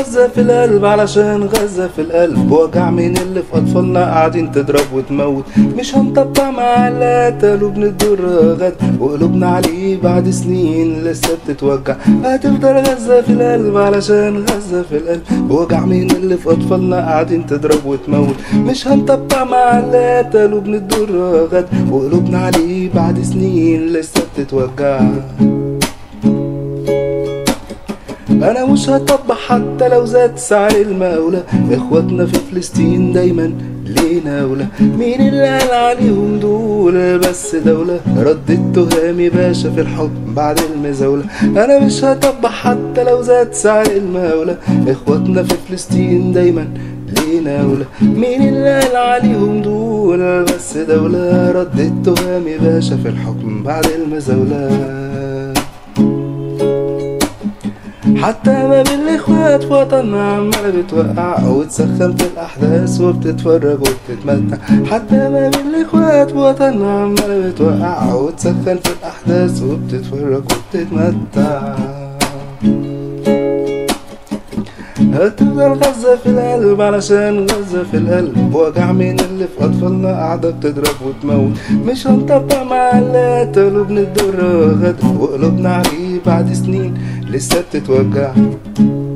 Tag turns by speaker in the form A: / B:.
A: غزة في القلب علشان غزة في القلب وجع من اللي في أطفالنا قاعدين تضرب وتموت مش هنطبع مع اللي قتلوا بندور غد وقلوبنا عليه بعد سنين لسه بتتوجع هتفضل غزة في القلب علشان غزة في القلب وجع من اللي في أطفالنا قاعدين تضرب وتموت مش هنطبع مع اللي قتلوا بندور غد وقلوبنا عليه بعد سنين لسه بتتوجع انا مش هطبع حتى لو زاد سعر المولى اخواتنا في فلسطين دايما لينا ولا مين اللي قال عليهم دول بس دولة ردت تهامي باشا في الحكم بعد المزاولة انا مش هطبع حتى لو زاد سعر المولى اخواتنا في فلسطين دايما لينا ولا مين اللي قال عليهم دول بس دولة ردت تهامي باشا في الحكم بعد المزاولة حتى ما بين الاخوات في وطننا عمالة بتوقع وتسخن في الاحداث وبتتفرج وبتتمتع حتى ما بين الاخوات في وطننا عمالة بتوقع وتسخن في الاحداث وبتتفرج وبتتمتع هتفضل غزة في القلب علشان غزة في القلب وجع من اللي في أطفالنا قاعدة بتضرب وتموت مش هنطبع مع اللي قتلوا بندور غدر وقلوبنا عليه بعد سنين لسه بتتوجع